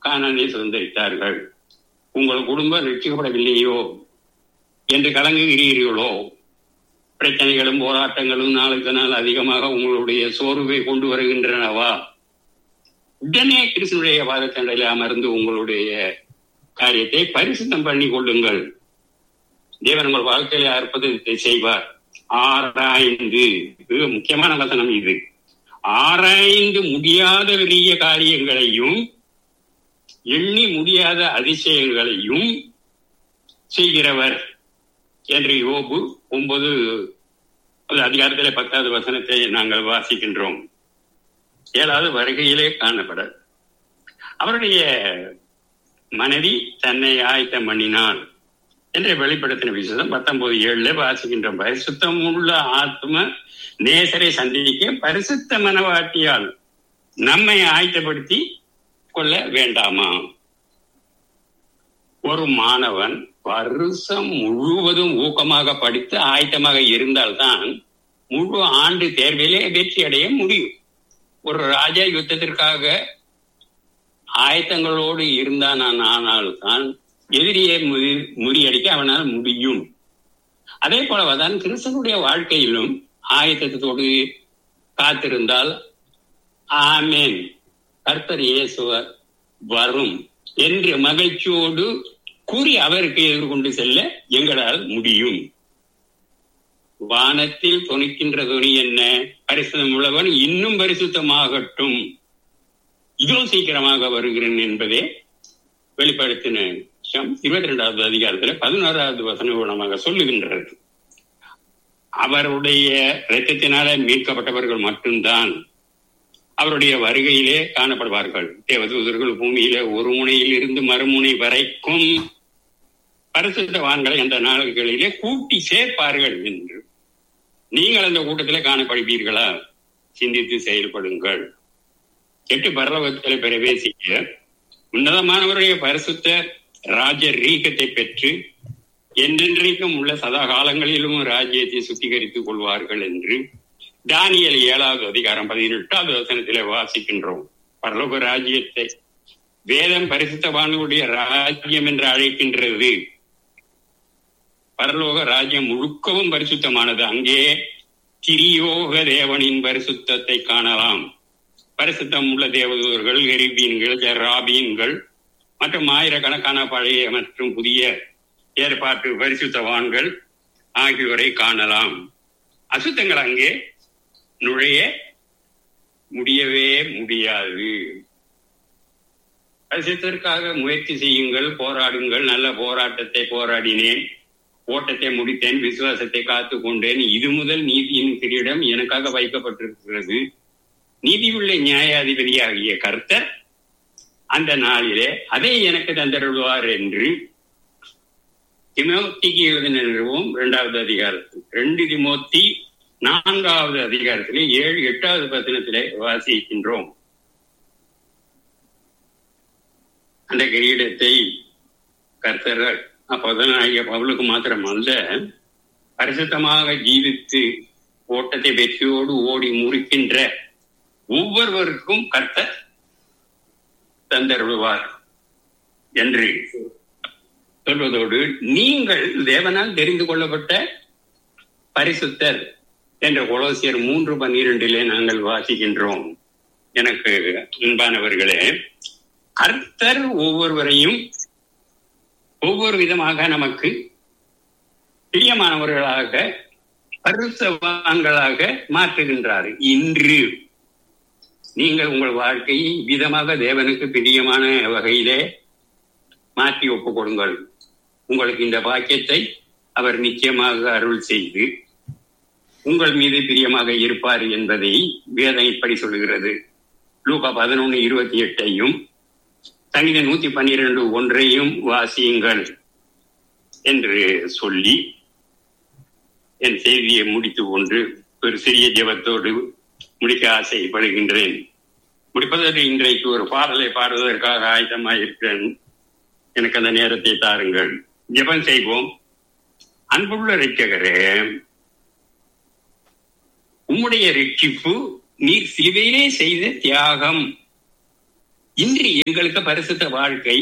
கானானை சுதந்திரித்தார்கள் உங்கள் குடும்பம் ரட்சிக்கப்படவில்லையோ என்று கலங்குகிறீர்களோ பிரச்சனைகளும் போராட்டங்களும் நாளுக்கு நாள் அதிகமாக உங்களுடைய சோர்வை கொண்டு வருகின்றனவா உடனே கிருஷ்ணனுடைய பாதத்தண்டையில் அமர்ந்து உங்களுடைய காரியத்தை பரிசுத்தம் பண்ணி கொள்ளுங்கள் தேவன் உங்கள் வாழ்க்கையில அற்புதத்தை செய்வார் ஆராய்ந்து மிக முக்கியமான வசனம் இது ஆராய்ந்து முடியாத பெரிய காரியங்களையும் எண்ணி முடியாத அதிசயங்களையும் செய்கிறவர் என்று யோபு ஒன்பது அது அதிகாரத்திலே பத்தாவது வசனத்தை நாங்கள் வாசிக்கின்றோம் ஏழாவது வருகையிலே காணப்பட அவருடைய மனைவி தன்னை ஆயத்தம் பண்ணினாள் என்று வெளிப்படுத்தின விசேஷம் பத்தொன்பது ஏழுல வாசிக்கின்றோம் பரிசுத்தம் உள்ள ஆத்ம நேசரை சந்திக்க பரிசுத்த மனவாட்டியால் நம்மை ஆயத்தப்படுத்தி கொள்ள வேண்டாமா ஒரு மாணவன் வருஷம் முழுவதும் ஊக்கமாக படித்து ஆயத்தமாக இருந்தால்தான் முழு ஆண்டு தேர்விலே வெற்றி அடைய முடியும் ஒரு ராஜா யுத்தத்திற்காக ஆயத்தங்களோடு இருந்தான் ஆனால்தான் எதிரியை முறியடிக்க அவனால் முடியும் அதே போலதான் கிறிஸ்தனுடைய வாழ்க்கையிலும் ஆயத்தத்தோடு காத்திருந்தால் ஆமேன் கர்த்தர் இயேசுவர் வரும் என்று மகிழ்ச்சியோடு கூறி அவருக்கு எதிர்கொண்டு செல்ல எங்களால் முடியும் வானத்தில் துணிக்கின்ற துணி என்ன பரிசுத்தம் உள்ளவன் இன்னும் பரிசுத்தமாகட்டும் இதோ சீக்கிரமாக வருகிறேன் என்பதே வெளிப்படுத்தின இருபத்தி ரெண்டாவது அதிகாரத்தில் பதினோராவது வசன குணமாக சொல்லுகின்றது அவருடைய இரத்தத்தினால மீட்கப்பட்டவர்கள் மட்டும்தான் அவருடைய வருகையிலே காணப்படுவார்கள் தேவதூதர்கள் பூமியிலே ஒரு முனையில் இருந்து மறுமுனை வரைக்கும் பரிசுத்தவான்களை அந்த நாடுகளிலே கூட்டி சேர்ப்பார்கள் என்று நீங்கள் அந்த கூட்டத்திலே காணப்படுவீர்களா சிந்தித்து செயல்படுங்கள் எட்டு பரலோகத்தில் பிரவேசிக்க உன்னதமானவருடைய பரிசுத்த ராஜ ரீகத்தை பெற்று என்றென்றைக்கும் உள்ள சதா காலங்களிலும் ராஜ்யத்தை சுத்திகரித்துக் கொள்வார்கள் என்று தானியல் ஏழாவது அதிகாரம் பதினெட்டாவது வசனத்திலே வாசிக்கின்றோம் பரலோக ராஜ்யத்தை வேதம் பரிசுத்தவானுடைய ராஜ்யம் என்று அழைக்கின்றது பரலோக ராஜ்யம் முழுக்கவும் பரிசுத்தமானது அங்கே திரியோக தேவனின் பரிசுத்தத்தை காணலாம் பரிசுத்தம் உள்ள தேவதூர்கள் எரிபீன்கள் ஜெராபீன்கள் மற்றும் ஆயிரக்கணக்கான பழைய மற்றும் புதிய ஏற்பாட்டு பரிசுத்தவான்கள் ஆகியோரை காணலாம் அசுத்தங்கள் அங்கே நுழைய முடியவே முடியாது பரிசுத்திற்காக முயற்சி செய்யுங்கள் போராடுங்கள் நல்ல போராட்டத்தை போராடினேன் ஓட்டத்தை முடித்தேன் விசுவாசத்தை காத்து கொண்டேன் இது முதல் நீதியின் கிரீடம் எனக்காக வைக்கப்பட்டிருக்கிறது நீதியுள்ள நியாயாதிபதியாகிய கர்த்தர் அந்த நாளிலே அதை எனக்கு தந்தருள்வார் என்று திமோத்திக்கு எழுதினவும் இரண்டாவது அதிகாரத்தில் ரெண்டு திமோத்தி நான்காவது அதிகாரத்திலே ஏழு எட்டாவது பத்தினத்திலே வாசிக்கின்றோம் அந்த கிரீடத்தை கர்த்தர்கள் அப்போதனாகிய பவுலுக்கு மாத்திரம் அல்ல பரிசுத்தமாக ஜீவித்து ஓட்டத்தை வெற்றியோடு ஓடி முறிக்கின்ற ஒவ்வொருவருக்கும் கர்த்தர் தந்தருள்வார் என்று சொல்வதோடு நீங்கள் தேவனால் தெரிந்து கொள்ளப்பட்ட பரிசுத்தர் என்ற கொலோசியர் மூன்று பன்னிரண்டிலே நாங்கள் வாசிக்கின்றோம் எனக்கு அன்பானவர்களே கர்த்தர் ஒவ்வொருவரையும் ஒவ்வொரு விதமாக நமக்கு பிரியமானவர்களாக பரிசவான்களாக மாற்றுகின்றார் இன்று நீங்கள் உங்கள் வாழ்க்கையை விதமாக தேவனுக்கு பிரியமான வகையிலே மாற்றி ஒப்புக் கொடுங்கள் உங்களுக்கு இந்த பாக்கியத்தை அவர் நிச்சயமாக அருள் செய்து உங்கள் மீது பிரியமாக இருப்பார் என்பதை வேதம் இப்படி சொல்லுகிறது லூகா பதினொன்னு இருபத்தி எட்டையும் சங்கீத நூத்தி பன்னிரண்டு ஒன்றையும் வாசியுங்கள் என்று சொல்லி என் செய்தியை முடித்து கொண்டு ஒரு சிறிய ஜெபத்தோடு முடிக்க ஆசைப்படுகின்றேன் முடிப்பதற்கு இன்றைக்கு ஒரு பாடலை பாடுவதற்காக ஆயத்தமாயிருக்கிறேன் எனக்கு அந்த நேரத்தை தாருங்கள் ஜெபம் செய்வோம் அன்புள்ள ரட்சகரே உம்முடைய ரட்சிப்பு நீர் சிலுவையிலே செய்த தியாகம் இன்று எங்களுக்கு பரிசுத்த வாழ்க்கை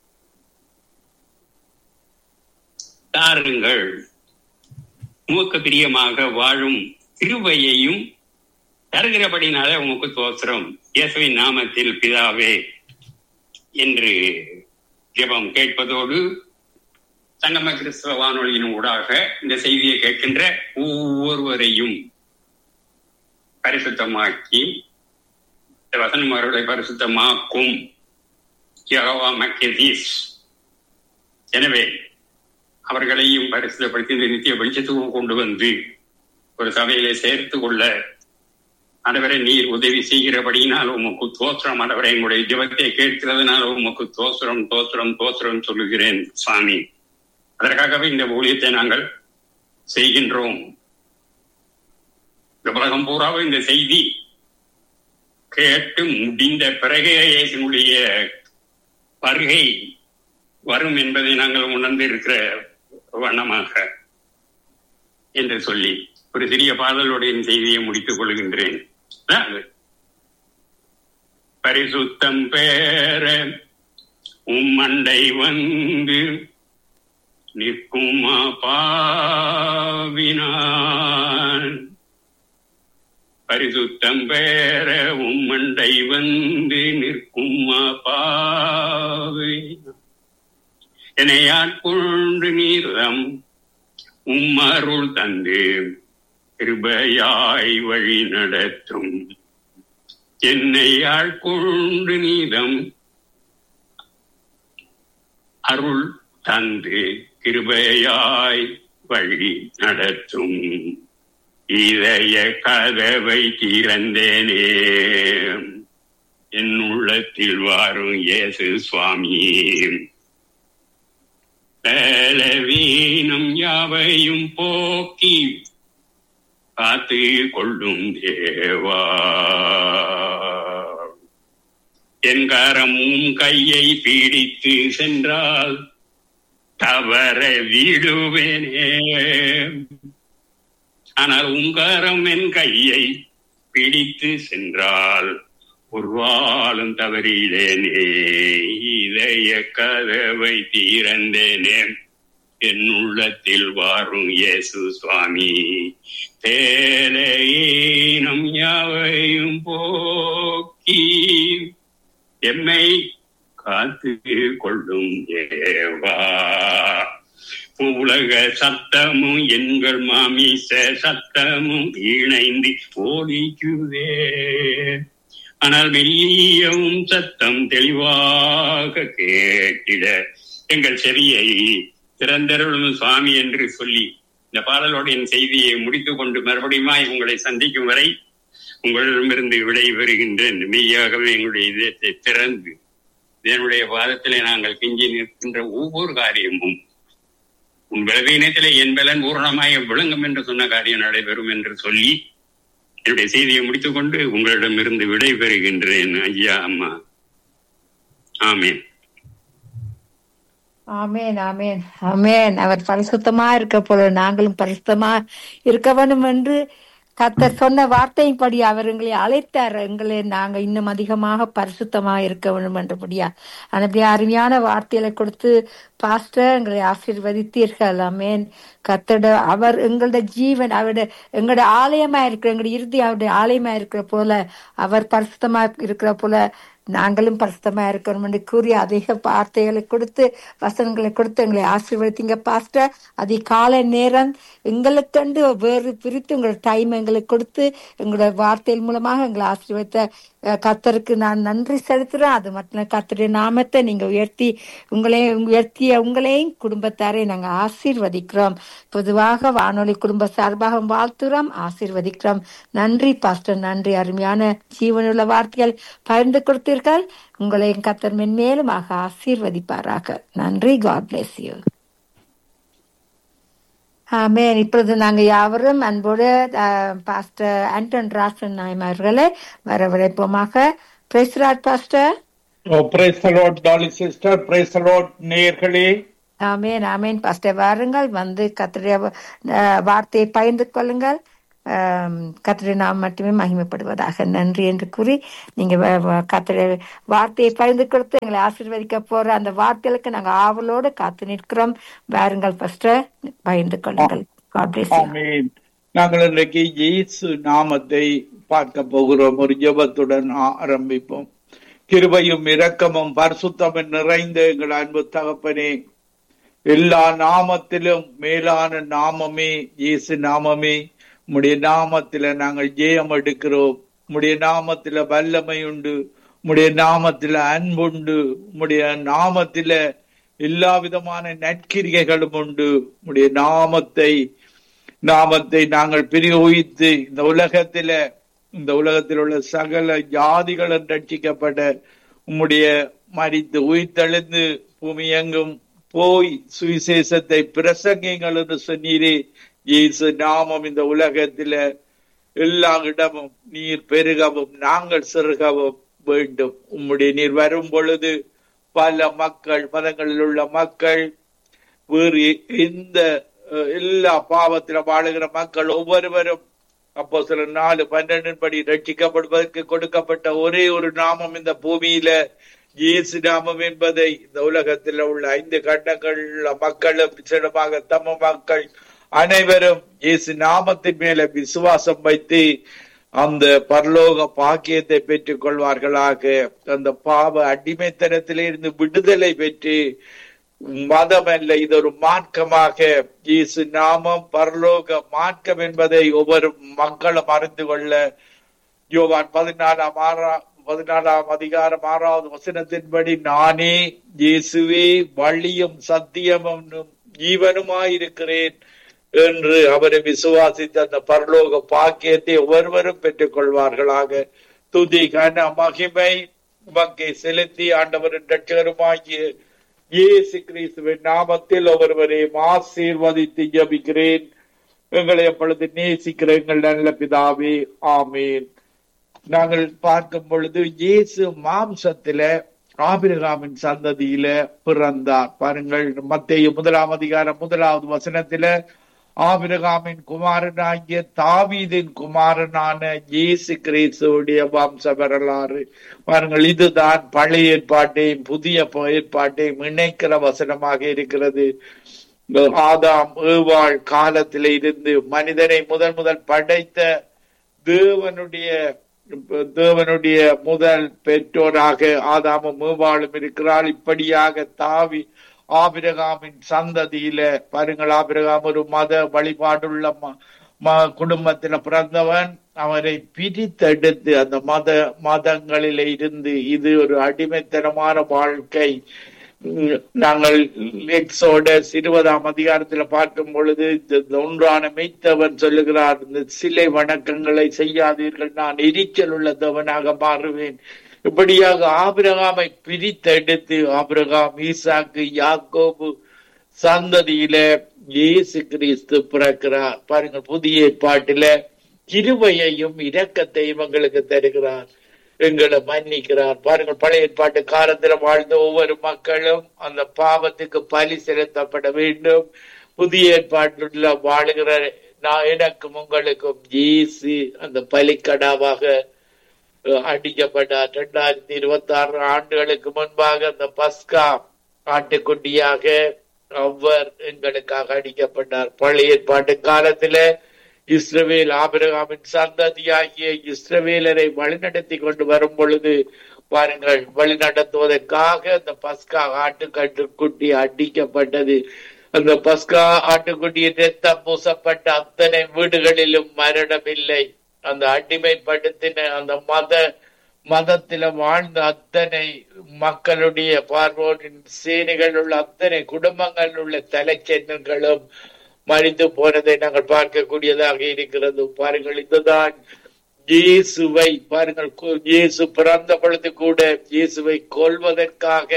தாருங்கள் உமக்கு பிரியமாக வாழும் கிருபையையும் தருகிறபடினால உமக்கு தோத்திரம் இயேசுவின் நாமத்தில் பிதாவே என்று ஜெபம் கேட்பதோடு சங்கம கிறிஸ்தவ வானொலியின் ஊடாக இந்த செய்தியை கேட்கின்ற ஒவ்வொருவரையும் பரிசுத்தமாக்கி இந்த வசனம் அவர்களை பரிசுத்தமாக்கும் யெகோவா மக்கெதீஸ் எனவே அவர்களையும் பரிசுத்தப்படுத்தி இந்த நித்திய வெளிச்சத்துக்கு கொண்டு வந்து ஒரு சபையிலே சேர்த்து கொள்ள ஆண்டவரை நீர் உதவி செய்கிறபடியினால் உமக்கு தோத்திரம் ஆண்டவரை எங்களுடைய ஜெபத்தை கேட்கிறதுனால உமக்கு தோத்திரம் தோத்திரம் தோத்திரம் சொல்லுகிறேன் சுவாமி அதற்காகவே இந்த ஊழியத்தை நாங்கள் செய்கின்றோம் இந்த உலகம் பூராவும் இந்த செய்தி கேட்டு முடிந்த பிறகே இயேசுனுடைய வருகை வரும் என்பதை நாங்கள் உணர்ந்து இருக்கிற வண்ணமாக என்று சொல்லி ஒரு சிறிய பாடலுடைய செய்தியை முடித்துக் கொள்கின்றேன் அதாவது, பரிசுத்தம் பேர உம்மண்டை வந்து நிற்குமா பாவினான் பரிசுத்தம் பேர உம்மண்டை வந்து நிற்குமா பாவினான் என்னை ஆட்கொண்டு நீர்தம் உம்மருள் தந்து கிருபையாய் வழி நடத்தும் என்னை ஆட்கொண்டு நீதம் அருள் தந்து கிருபையாய் வழி நடத்தும் இதய கதவை திறந்தேனே என் உள்ளத்தில் வாரும் இயேசு சுவாமி பலவீனம் யாவையும் போக்கி காத்து கொள்ளும் தேவா என் கரமும் கையை பிடித்து சென்றால் தவற விடுவேனே ஆனால் உங்காரம் என் கையை பிடித்து சென்றால் ஒருவாளும் தவறிலேனே இதய கதவை தீரந்தேனே என் உள்ளத்தில் வாரும் இயேசு சுவாமி தேலையீனம் யாவையும் போக்கி எம்மை காத்து கொள்ளும் ஏவா உலக சத்தமும் எங்கள் மாமிச சத்தமும் இணைந்து ஓடிக்குதே ஆனால் மெல்லியவும் சத்தம் தெளிவாக கேட்டிட எங்கள் செவியை திறந்தருளும் சுவாமி என்று சொல்லி இந்த பாடலோட என் செய்தியை முடித்துக் கொண்டு மறுபடியும் உங்களை சந்திக்கும் வரை உங்களிடமிருந்து விடை பெறுகின்றேன் மெய்யாகவே எங்களுடைய இதயத்தை திறந்து என்னுடைய பாதத்திலே நாங்கள் கெஞ்சி நிற்கின்ற ஒவ்வொரு காரியமும் உன் பலவீனத்திலே என் பலன் பூரணமாய விளங்கும் என்று சொன்ன காரியம் நடைபெறும் என்று சொல்லி என்னுடைய செய்தியை முடித்துக் கொண்டு உங்களிடமிருந்து விடை பெறுகின்றேன் ஐயா அம்மா ஆமேன் ஆமேன் ஆமேன் ஆமேன் அவர் பரிசுத்தமா இருக்க போல நாங்களும் பரிசுத்தமா இருக்க வேண்டும் என்று கத்தர் சொன்ன வார்த்தையின்படி அவர் எங்களை அழைத்தார் எங்களை நாங்க இன்னும் அதிகமாக பரிசுத்தமா இருக்க வேண்டும் என்றபடியா அப்படியே அருமையான வார்த்தைகளை கொடுத்து பாஸ்டர் எங்களை ஆசீர்வதித்தீர்கள் ஆமேன் கத்தோட அவர் எங்களோட ஜீவன் அவருடைய எங்களோட ஆலயமா இருக்கிற எங்களுடைய இறுதி அவருடைய ஆலயமா இருக்கிற போல அவர் பரிசுத்தமா இருக்கிற போல நாங்களும் பரிசுத்தமா இருக்கணும் என்று கூறி அதிக வார்த்தைகளை கொடுத்து வசனங்களை கொடுத்து எங்களை ஆசீர்வதித்தீங்க பாஸ்டர் அதிகாலை நேரம் எங்களுக்கண்டு வேறு பிரித்து உங்களோட டைம் எங்களுக்கு கொடுத்து எங்களோட வார்த்தைகள் மூலமாக எங்களை ஆசீர்வதித்த அஹ், கர்த்தருக்கு நான் நன்றி செலுத்துறேன் அது மட்டும் இல்ல, கர்த்தருடைய நாமத்தை நீங்க உயர்த்தி உங்களையும் உயர்த்திய உங்களையும் குடும்பத்தாரை நாங்க ஆசீர்வதிக்கிறோம் பொதுவாக வானொலி குடும்ப சார்பாக வாழ்த்துறோம் ஆசீர்வதிக்கிறோம் நன்றி பாஸ்டர் நன்றி அருமையான ஜீவனுள்ள வார்த்தைகள் பகிர்ந்து கொடுத்தீர்கள் உங்களையும் கத்தர் மென்மேலுமாக ஆசீர்வதிப்பாராக நன்றி காட் bless you ஆமென் இப்பொழுது நாங்க யாவரும் அன்போடு பாஸ்டர் ஆண்டன் ராசன் நாயமார்களை வரவழைப்போமாக பேசுறார் pastor Oh, praise the Lord, darling sister. Praise the Lord, நேயர்களே ஆமென் ஆமென் பாஸ்டர் வாருங்கள் வந்து கத்தருடைய அஹ், வார்த்தையை பகிர்ந்து கொள்ளுங்கள் கத்திர நாம் மட்டுமே மகிமைப்படுவதாக நன்றி என்று கூறி நீங்க வ- வ- கத்திர வார்த்தையை பகிர்ந்து கொடுத்து எங்களை ஆசீர்வதிக்க போற அந்த வார்த்தைகளுக்கு நாங்க ஆவலோடு காத்து நிற்கிறோம் வாருங்கள் ஃபர்ஸ்ட் பகிர்ந்து கொள்ளுங்கள் God bless you. ஆமென் நாங்கள் இன்றைக்கு இயேசு நாமத்தை பார்க்க போகிறோம் ஒரு ஜெபத்துடன் ஆரம்பிப்போம் கிருபையும் இரக்கமும் பரிசுத்தமும் நிறைந்த எங்கள் அன்பு தகப்பனே எல்லா நாமத்திலும் மேலான நாமமே இயேசு நாமமே உம்முடைய நாமத்தில நாங்கள் ஜெயம் எடுக்கிறோம் உம்முடைய நாமத்தில வல்லமை உண்டு உம்முடைய நாமத்தில அன்புண்டு உம்முடைய நாமத்தில எல்லா விதமான நற்கிரிகைகளும் உண்டு உம்முடைய நாமத்தை நாமத்தை நாங்கள் பிரயோகித்து இந்த உலகத்தில இந்த உலகத்தில் உள்ள சகல ஜாதிகளும் ரட்சிக்கப்பட உம்முடைய மறித்து உயிர்த்தெழுந்து பூமி எங்கும் போய் சுவிசேஷத்தை பிரசங்கிங்கள் என்று சொன்னீரே இயேசு நாமம் இந்த உலகத்தில எல்லா இடமும் நீர் பெருகவும் நாங்கள் சிறுகவும் வேண்டும் உம்முடைய நீர் வரும் பொழுது பல மக்கள் மதங்களில் உள்ள மக்கள் வேறு எந்த அஹ், எல்லா பாவத்தில வாழுகிற மக்கள் ஒவ்வொருவரும் அப்போ சில நாலு பன்னெண்டின் படி ரட்சிக்கப்படுவதற்கு கொடுக்கப்பட்ட ஒரே ஒரு நாமம் இந்த பூமியில இயேசு நாமம் என்பதை இந்த உலகத்தில் உள்ள ஐந்து கண்டங்கள் உள்ள மக்களும் விசேடமாக தம்ம மக்கள் அனைவரும் இயேசு நாமத்தின் மேல விசுவாசம் வைத்து அந்த பரலோக பாக்கியத்தை பெற்றுக் கொள்வார்களாக அந்த பாவ அடிமைத்தனத்திலே இருந்து விடுதலை பெற்று மதம் அல்ல இது ஒரு மார்க்கமாக இயேசு நாமம் பரலோக மார்க்கம் என்பதை ஒவ்வொரு மக்களும் அறிந்து கொள்ள யோவான் பதினாலாம் ஆறா பதினாலாம் அதிகாரம் ஆறாவது வசனத்தின்படி நானே இயேசுவே வழியும் சத்தியமும் ஜீவனுமாயிருக்கிறேன் என்று அவரை விசுவாசித்த அந்த பரலோக பாக்கியத்தை ஒவ்வொருவரும் பெற்றுக் கொள்வார்களாக துதி கன மகிமை உமக்கை செலுத்தி ஆண்டவரின் ரட்சகருமாகிய இயேசு கிறிஸ்துவின் நாமத்தில் ஒவ்வொருவரையும் ஆசீர்வதித்து ஜபிக்கிறேன் எங்களை எப்பொழுது நேசிக்கிற எங்கள் நல்ல பிதாவே ஆமீன் நாங்கள் பார்க்கும் பொழுது இயேசு மாம்சத்தில ஆபிரகாமின் சந்ததியில பிறந்தார் பாருங்கள் மத்திய முதலாம் அதிகாரம் முதலாவது வசனத்தில ஆபிரகாமின் குமாரனாகிய தாவீதின் குமாரனான இயேசு கிறிஸ்துவுடைய வம்ச வரலாறு பாருங்கள் இதுதான் பழைய ஏற்பாட்டையும் புதிய ஏற்பாட்டையும் இணைக்கிற வசனமாக இருக்கிறது ஆதாம் ஏவாள் காலத்தில இருந்து மனிதனை முதல் முதல் படைத்த தேவனுடைய தேவனுடைய முதல் பெற்றோராக ஆதாமும் ஏவாளும் இருக்கிறார் இப்படியாக தாவி ஆபிரகாமின் சந்ததியில பாருங்கள் ஆபிரகாம் ஒரு மத வழிபாடுள்ள ம- ம- குடும்பத்தில பிறந்தவன் அவரை பிரித்தெடுத்து அந்த மத மதங்களில இருந்து இது ஒரு அடிமைத்தனமான வாழ்க்கை உம், நாங்கள் எக்ஸோட இருபதாம் அதிகாரத்துல பார்க்கும் பொழுது இந்த ஒன்றான மெய்த்தவன் சொல்லுகிறார் இந்த சிலை வணக்கங்களை செய்யாதீர்கள் நான் எரிச்சல் உள்ள தேவனாக மாறுவேன் இப்படியாக ஆபிரகாமை பிரித்தெடுத்து ஆபிரகாம் ஈசாக்கு யாக்கோபு சந்ததியில இயேசு கிறிஸ்து பிறக்கிறார் பாருங்கள் புதிய ஏற்பாட்டில கிருபையையும் இரக்கத்தையும் எங்களுக்கு தருகிறார் எங்களை மன்னிக்கிறார் பாருங்கள் பழைய ஏற்பாட்டு காலத்துல வாழ்ந்த ஒவ்வொரு மக்களும் அந்த பாவத்துக்கு பலி செலுத்தப்பட வேண்டும் புதிய ஏற்பாட்டுல வாழுகிற நான் எனக்கும் உங்களுக்கும் இயேசு அந்த பலிக்கடாவாக அஹ், அடிக்கப்பட்டார் இரண்டாயிரத்தி இருபத்தி ஆறு ஆண்டுகளுக்கு முன்பாக அந்த பஸ்கா ஆட்டுக்குட்டியாக அவர் எங்களுக்காக அடிக்கப்பட்டார் பழைய ஏற்பாட்டு காலத்தில இஸ்ரவேல் ஆபிரகாமின் சந்ததியாகிய இஸ்ரவேலரை வழிநடத்தி கொண்டு வரும் பொழுது பாருங்கள் வழிநடத்துவதற்காக அந்த பஸ்கா ஆட்டுக்கட்டுக்குட்டி அடிக்கப்பட்டது அந்த பஸ்கா ஆட்டுக்குட்டியின் ரத்தம் பூசப்பட்ட அத்தனை வீடுகளிலும் மரணம் இல்லை அந்த அடிமைப்படுத்தின அந்த மத மதத்தில வாழ்ந்த அத்தனை மக்களுடைய பார்வோரின் சேனைகள் உள்ள அத்தனை குடும்பங்கள் உள்ள தலைச்சென்னங்களும் மறித்து போனதை நாங்கள் பார்க்கக்கூடியதாக இருக்கிறது பாருங்கள் இதுதான் இயேசுவை பாருங்கள் கு- இயேசு பிறந்த பொழுது கூட இயேசுவை கொல்வதற்காக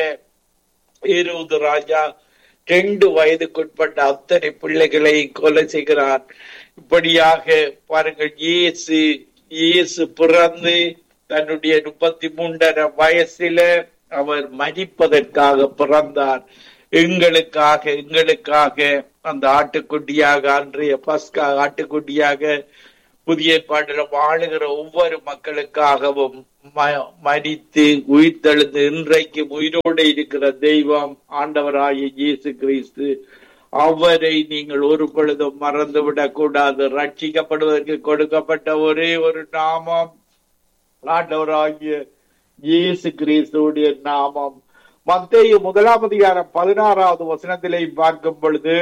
ஏரோது ராஜா ரெண்டு வயதுக்குட்பட்ட அத்தனை பிள்ளைகளை கொலை செய்கிறார் இப்படியாக பாருங்கள் இயேசு இயேசு பிறந்து தன்னுடைய முப்பத்தி மூன்றரை வயசில அவர் மரிப்பதற்காக பிறந்தார் எங்களுக்காக எங்களுக்காக அந்த ஆட்டுக்குட்டியாக அன்றைய பஸ்கா ஆட்டுக்குட்டியாக புதிய ஏற்பாட்டில் வாழுகிற ஒவ்வொரு மக்களுக்காகவும் ம- மரித்து உயிர்த்தெழுந்து இன்றைக்கு உயிரோடு இருக்கிற தெய்வம் ஆண்டவராகிய இயேசு கிறிஸ்து அவரை நீங்கள் ஒரு பொழுதும் மறந்துவிடக் கூடாது ரட்சிக்கப்படுவதற்கு கொடுக்கப்பட்ட ஒரே ஒரு நாமம் ஆண்டவராகிய இயேசு கிறிஸ்துவுடைய நாமம் மத்தேயு முதலாம் அதிகாரம் பதினாறாவது வசனத்திலே பார்க்கும் பொழுது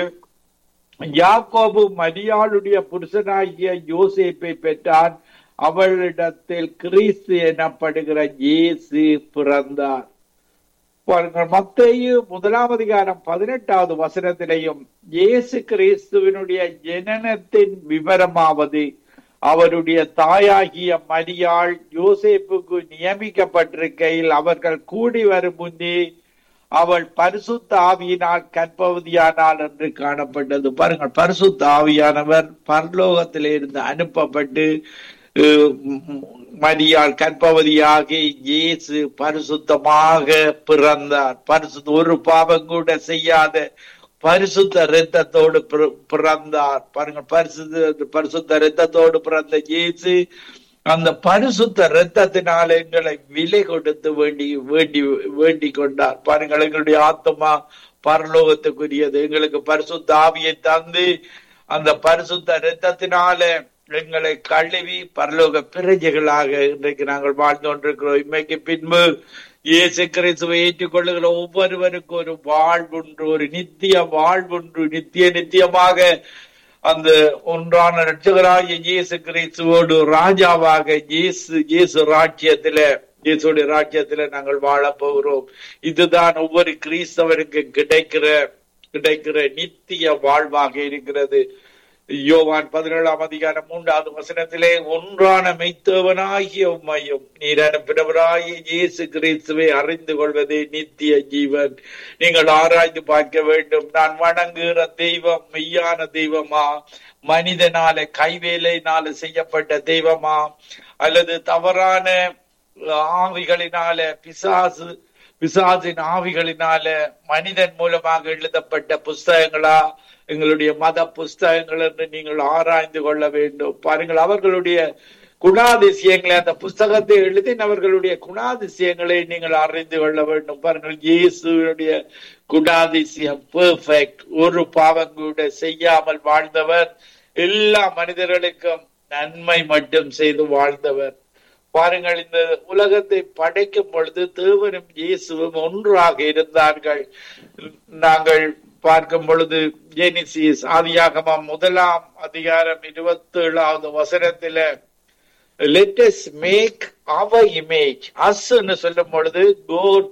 யாக்கோபு மரியாளுடைய புருஷனாகிய யோசேப்பை பெற்றான் அவளிடத்தில் கிறிஸ்து எனப்படுகிற இயேசு பிறந்தார் பாருங்கள் மத்தேயு முதலாம் அதிகாரம் பதினெட்டாவது வசனத்திலையும் இயேசு கிறிஸ்துவினுடைய ஜனனத்தின் விவரமாவது அவருடைய தாயாகிய மரியாள் யோசேப்புக்கு நியமிக்கப்பட்டிருக்கையில் அவர்கள் கூடி வரும் முன்னே அவள் பரிசுத்த ஆவியினால் கற்பவதியானாள் என்று காணப்பட்டது பாருங்கள் பரிசுத்த ஆவியானவர் பரலோகத்திலே இருந்து அனுப்பப்பட்டு அஹ், ம், மரியாள் கற்பவதியாகி இயேசு பரிசுத்தமாக பிறந்தார் பரிசுத்த ஒரு பாவம் கூட செய்யாத பரிசுத்த இரத்தத்தோடு பிற- பிறந்தார் பாருங்கள் பரிசுத்த பரிசுத்த இரத்தத்தோடு பிறந்த இயேசு அந்த பரிசுத்த இரத்தத்தினால எங்களை விலை கொடுத்து வேண்டி வேண்டி வேண்டி கொண்டார் பாருங்கள் எங்களுடைய ஆத்மா பரலோகத்துக்குரியது எங்களுக்கு பரிசுத்த ஆவியை தந்து அந்த பரிசுத்த இரத்தத்தினால எங்களை கழுவி பரலோக பிரஜைகளாக இன்றைக்கு நாங்கள் வாழ்ந்து கொண்டிருக்கிறோம் இன்றைக்கு பின்பு இயேசு கிறிஸ்துவை ஏற்றுக்கொள்ளுகிற ஒவ்வொருவருக்கும் ஒரு வாழ்வுண்டு ஒரு நித்திய வாழ்வுண்டு நித்திய நித்தியமாக அந்த ஒன்றான ரட்சகராகிய இயேசு கிறிஸ்துவோடு ராஜாவாக இயேசு இயேசு ராஜ்யத்தில இயேசுடைய ராஜ்யத்தில நாங்கள் வாழப் போகிறோம் இதுதான் ஒவ்வொரு கிறிஸ்தவருக்கு கிடைக்கிற கிடைக்கிற நித்திய வாழ்வாக இருக்கிறது யோவான் பதினேழாம் அதிகாரம் மூன்றாவது வசனத்திலே ஒன்றான மெய்த்தவனாகிய உம்மையும் நீர் அனுப்பினவராகிய இயேசு கிறிஸ்துவை அறிந்து கொள்வதே நித்திய ஜீவன் நீங்கள் ஆராய்ந்து பார்க்க வேண்டும் நான் வணங்குகிற தெய்வம் மெய்யான தெய்வமா மனிதனால கைவேலையினால செய்யப்பட்ட தெய்வமா அல்லது தவறான ஆவிகளினால பிசாசு பிசாசின் ஆவிகளினால மனிதன் மூலமாக எழுதப்பட்ட புஸ்தகங்களா எங்களுடைய மத புஸ்தகங்கள் என்று நீங்கள் ஆராய்ந்து கொள்ள வேண்டும் பாருங்கள் அவர்களுடைய குணாதிசயங்களை அந்த புஸ்தகத்தை எழுதினவர்களுடைய குணாதிசயங்களை நீங்கள் அறிந்து கொள்ள வேண்டும் பாருங்கள் இயேசுடைய குணாதிசயம் பெர்ஃபெக்ட் ஒரு பாவம் கூட செய்யாமல் வாழ்ந்தவர் எல்லா மனிதர்களுக்கும் நன்மை மட்டும் செய்து வாழ்ந்தவர் பாருங்கள் இந்த உலகத்தை படைக்கும் பொழுது தேவனும் இயேசுவும் ஒன்றாக இருந்தார்கள் நாங்கள் பார்க்கும் பொழுது ஜெனிசிஸ் ஆதியாகமம் முதலாம் அதிகாரம் இருபத்தி ஏழாவது வசனத்தில லெட்டஸ் மேக் அவர் இமேஜ் அஸ்ன்னு சொல்லும் பொழுது God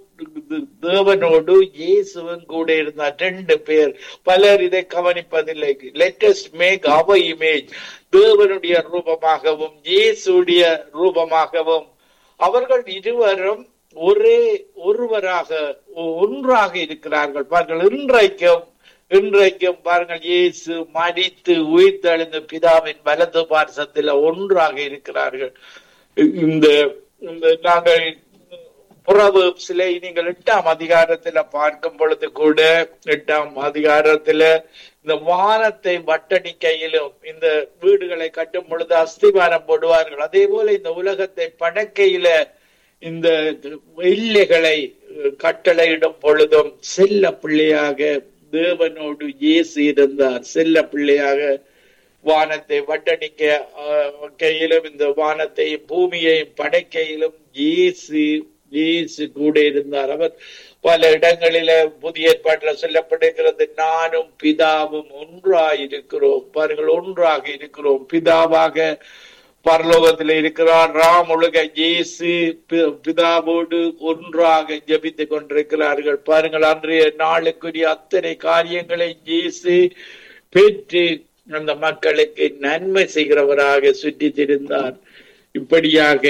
தேவனோடு இயேசுவும் கூட இருந்தார் ரெண்டு பேர் பலர் இதை கவனிப்பதில்லை லெட்டஸ்ட் மேக் அவர் இமேஜ் தேவனுடைய ரூபமாகவும் இயேசுடைய ரூபமாகவும் அவர்கள் இருவரும் ஒரே ஒருவராக ஒன்றாக இருக்கிறார்கள் பாருங்கள் இன்றைக்கும் இன்றைக்கும் பாருங்கள் இயேசு மடித்து உயிர்த்தெழுந்த பிதாவின் வலது பார்சத்தில் ஒன்றாக இருக்கிறார்கள் இந்த இந்த நாங்கள் புறவு சிலை நீங்கள் எட்டாம் அதிகாரத்துல பார்க்கும் பொழுது கூட எட்டாம் அதிகாரத்துல இந்த வானத்தை வட்டணிக்கையிலும் இந்த வீடுகளை கட்டும் பொழுது அஸ்திவாரம் போடுவார்கள் அதே போல இந்த உலகத்தை படக்கையில இந்த எல்லைகளை கட்டளையிடும் பொழுதும் செல்ல பிள்ளையாக தேவனோடு இயேசு இருந்தார் செல்ல பிள்ளையாக வானத்தை வட்டணிக்க கையிலும் இந்த வானத்தையும் பூமியையும் படைக்கையிலும் இயேசு இயேசு கூட இருந்தார் அவர் பல இடங்களில புதிய ஏற்பாட்டுல சொல்லப்படுகிறது நானும் பிதாவும் ஒன்றாக இருக்கிறோம் பாருங்கள் ஒன்றாக இருக்கிறோம் பிதாவாக பரலோகத்தில் இருக்கிறார் ராம் உலக இயேசு பிதாவோடு ஒன்றாக ஜபித்துக் கொண்டிருக்கிறார்கள் பாருங்கள் அன்றைய நாளுக்குரிய அத்தனை காரியங்களை இயேசு பெற்று அந்த மக்களுக்கு நன்மை செய்கிறவராக சுற்றி திரிந்தார் இப்படியாக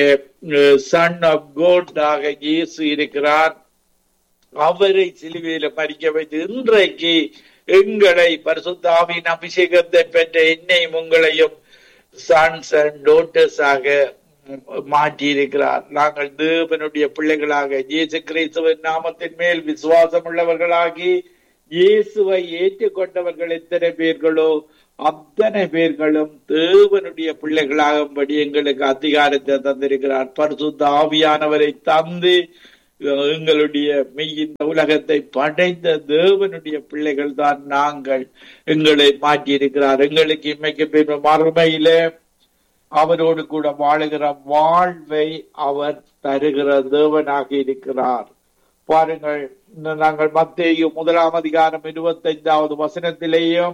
சன் ஆஃப் கோட்டாக இயேசு இருக்கிறார் அவரை சிலுவையில மறிக்க வைத்து இன்றைக்கு எங்களை பரிசுத்தாவின் அபிஷேகத்தை பெற்ற என்னையும் உங்களையும் சன்ஸ் அண்ட் டோட்டர்ஸ் ஆக மாற்றி இருக்கிறார் நாங்கள் தேவனுடைய பிள்ளைகளாக இயேசு கிறிஸ்துவின் நாமத்தின் மேல் விசுவாசம் உள்ளவர்களாகி இயேசுவை ஏற்றுக்கொண்டவர்கள் எத்தனை பேர்களோ அத்தனை பேர்களும் தேவனுடைய பிள்ளைகளாகும்படி எங்களுக்கு அதிகாரத்தை தந்திருக்கிறார் பரிசுத்த ஆவியானவரை தந்து எங்களுடைய மெய் இந்த உலகத்தை படைத்த தேவனுடைய பிள்ளைகள் தான் நாங்கள் எங்களை மாற்றி இருக்கிறார் எங்களுக்கு இம்மைக்கு பின் மறுமையில அவரோடு கூட வாழுகிற வாழ்வை அவர் தருகிற தேவனாக இருக்கிறார் பாருங்கள் நாங்கள் மத்தேயு முதலாம் அதிகாரம் இருபத்தைந்தாவது வசனத்திலேயும்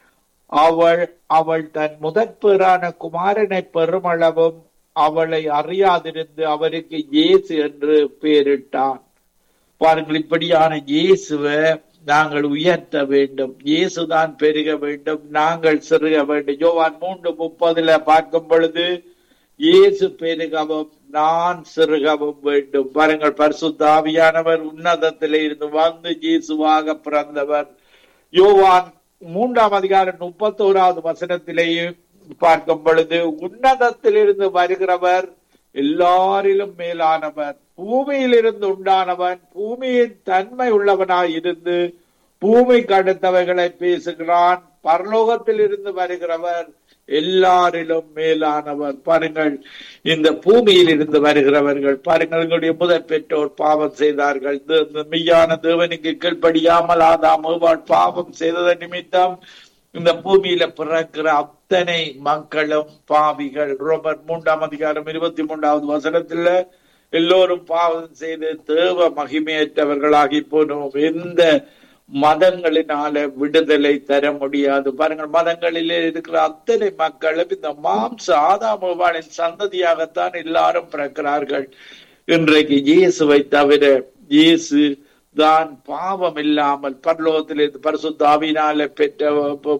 அவள் அவள் தன் முதற்பேரான குமாரனை பெருமளவும் அவளை அறியாதிருந்து அவருக்கு இயேசு என்று பெயரிட்டான் பாருங்கள் இப்படியான இயேசுவை நாங்கள் உயர்த்த வேண்டும் இயேசுதான் பெருக வேண்டும் நாங்கள் சிறுக வேண்டும் யோவான் மூன்று முப்பதுல பார்க்கும் பொழுது இயேசு பெருகவும் நான் சிறுகவும் வேண்டும் பாருங்கள் பரிசுத்தாவியானவர் உன்னதத்திலே இருந்து வந்து இயேசுவாக பிறந்தவர் யோவான் மூன்றாம் அதிகாரம் முப்பத்தோராவது வசனத்திலேயும் பார்க்கும் பொழுது உன்னதத்திலிருந்து வருகிறவர் எல்லாரிலும் மேலானவர் பூமியிலிருந்து உண்டானவன் பூமியின் தன்மை உள்ளவனாய் இருந்து பூமிக்கு அடுத்தவைகளை பேசுகிறான் பரலோகத்தில் இருந்து வருகிறவர் எல்லாரிலும் மேலானவர் பாருங்கள் இந்த பூமியில் இருந்து வருகிறவர்கள் பாருங்கள் எங்களுடைய முதற் பெற்றோர் பாவம் செய்தார்கள் மெய்யான தேவனுக்கு கீழ்படியாமல் ஆதாம் பாவம் செய்ததன் நிமித்தம் இந்த பூமியில பிறக்கிற அத்தனை மக்களும் பாவிகள் ரோமர் மூன்றாம் அதிகாரம் இருபத்தி மூன்றாவது வசனத்துல எல்லோரும் பாவம் செய்து தேவ மகிமையற்றவர்களாகி போனோம் எந்த மதங்களினால விடுதலை தர முடியாது பாருங்கள் மதங்களிலே இருக்கிற அத்தனை மக்களும் இந்த மாம்ச ஆதாமுவாளின் சந்ததியாகத்தான் எல்லாரும் பிறக்கிறார்கள் இன்றைக்கு இயேசுவை தவிர இயேசு தான் பாவம் இல்லாமல் பரலோகத்திலிருந்து பரிசுத்த ஆவினால பெற்ற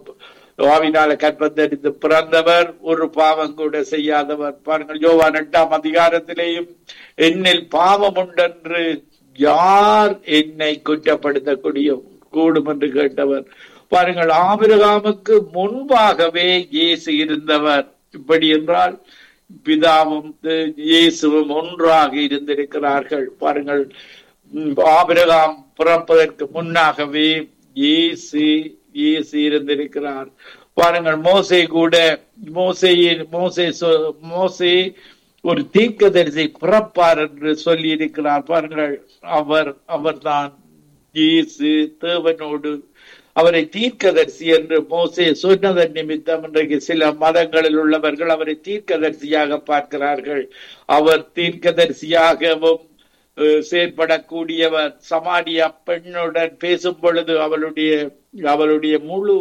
ஆவினால கற்பந்தடித்து பிறந்தவர் ஒரு பாவம் கூட செய்யாதவர் பாருங்கள் யோவான் எட்டாம் அதிகாரத்திலேயும் என்னில் பாவம் உண்டென்று யார் என்னை குற்றப்படுத்தக்கூடிய கூடும் என்று கேட்டவர் பாருங்கள் ஆபிரகாமுக்கு முன்பாகவே இயேசு இருந்தவர் இப்படி என்றால் பிதாவும் இயேசுவும் ஒன்றாக இருந்திருக்கிறார்கள் பாருங்கள் ஆபிரகாம் பிறப்பதற்கு முன்னாகவே இயேசு இயேசு இருந்திருக்கிறார் பாருங்கள் மோசை கூட மோசையின் மோசை மோசை ஒரு தீர்க்கதரிசி பிறப்பார் என்று சொல்லி இருக்கிறார் பாருங்கள் அவர் அவர்தான் இயேசு தேவனோடு அவரை தீர்க்கதரிசி என்று மோசே சொன்னதன் நிமித்தம் இன்றைக்கு சில மதங்களில் உள்ளவர்கள் அவரை தீர்க்கதரிசியாக பார்க்கிறார்கள் அவர் தீர்க்கதரிசியாகவும் செயற்படக்கூடியவர் சமாரியா பெண்ணுடன் பேசும் பொழுது அவளுடைய அவளுடைய முழு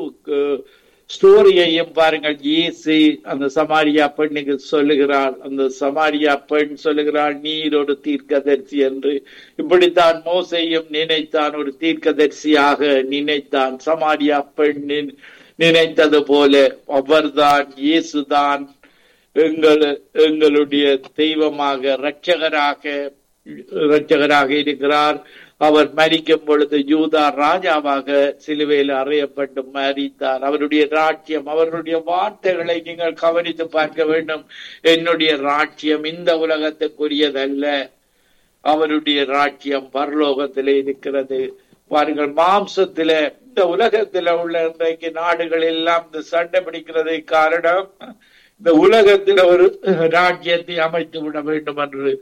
ஸ்டோரியையும் பாருங்கள் இயேசு அந்த சமாரியா பெண்ணுக்கு சொல்லுகிறாள் அந்த சமாரியா பெண் சொல்லுகிறாள் நீர் ஒரு தீர்க்கதரிசி என்று இப்படித்தான் மோசையும் நினைத்தான் ஒரு தீர்க்கதரிசியாக நினைத்தான் சமாரியா பெண் நினைத்தது போல அவர்தான் இயேசுதான் எங்கள் எங்களுடைய தெய்வமாக இரட்சகராக இரட்சகராக இருக்கிறார் அவர் மறிக்கும் பொழுது யூதா ராஜாவாக சிலுவையில் அறையப்பட்டு மறித்தார் அவருடைய ராட்சியம் அவருடைய வார்த்தைகளை நீங்கள் கவனித்து பார்க்க வேண்டும் என்னுடைய ராட்சியம் இந்த உலகத்துக்குரியதல்ல அவருடைய ராட்சியம் பரலோகத்திலே இருக்கிறது பாருங்கள் மாம்சத்தில இந்த உலகத்தில உள்ள இன்றைக்கு நாடுகள் எல்லாம் இந்த சண்டை பிடிக்கிறது காரணம் இந்த உலகத்தில ஒரு ராஜ்யத்தை அமைத்து விட வேண்டும் என்று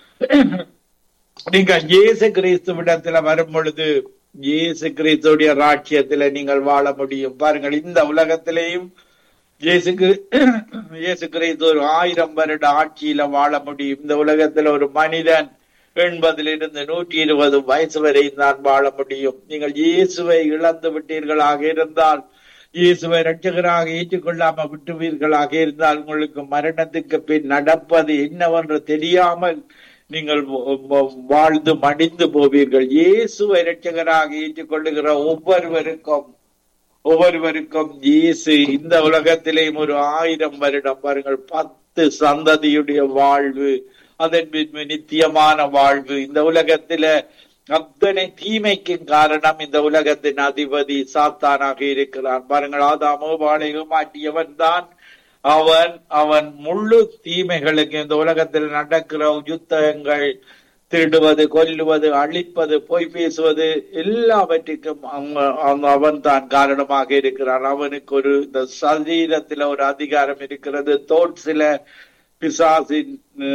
நீங்க இயேசு கிறிஸ்துவிடத்துல வரும் பொழுது இயேசு கிறிஸ்துடைய ராட்சியத்துல நீங்கள் வாழ முடியும் பாருங்கள் இந்த உலகத்திலேயும் இயேசு இயேசு கிறிஸ்து ஒரு ஆயிரம் வருட ஆட்சியில வாழ முடியும் இந்த உலகத்துல ஒரு மனிதன் எண்பதிலிருந்து நூற்றி இருபது வயசு வரை தான் வாழ முடியும் நீங்கள் இயேசுவை இழந்து விட்டீர்களாக இருந்தால் இயேசுவை ரட்சகராக ஏற்றுக்கொள்ளாம விட்டுவீர்களாக இருந்தால் உங்களுக்கு மரணத்துக்கு பின் நடப்பது என்னவென்று தெரியாமல் நீங்கள் வாழ்ந்து மடிந்து போவீர்கள் இயேசுவை ரட்சகராக ஏற்றுக்கொள்ளுகிற ஒவ்வொருவருக்கும் ஒவ்வொருவருக்கும் இயேசு இந்த உலகத்திலேயும் ஒரு ஆயிரம் வருடம் பாருங்கள் பத்து சந்ததியுடைய வாழ்வு அதன் பின்பு நித்தியமான வாழ்வு இந்த உலகத்தில அத்தனை தீமைக்கும் காரணம் இந்த உலகத்தின் அதிபதி சாத்தானாக இருக்கிறான் பாருங்கள் ஆதாமோ வாழையோ மாட்டியவன் தான் அவன் அவன் முழு தீமைகளுக்கு இந்த உலகத்தில் நடக்கிற யுத்தங்கள் திருடுவது கொல்லுவது அழிப்பது பொய் பேசுவது எல்லாவற்றுக்கும் அவன் தான் காரணமாக இருக்கிறான் அவனுக்கு ஒரு இந்த சரீரத்துல ஒரு அதிகாரம் இருக்கிறது தோட்சில பிசாசின்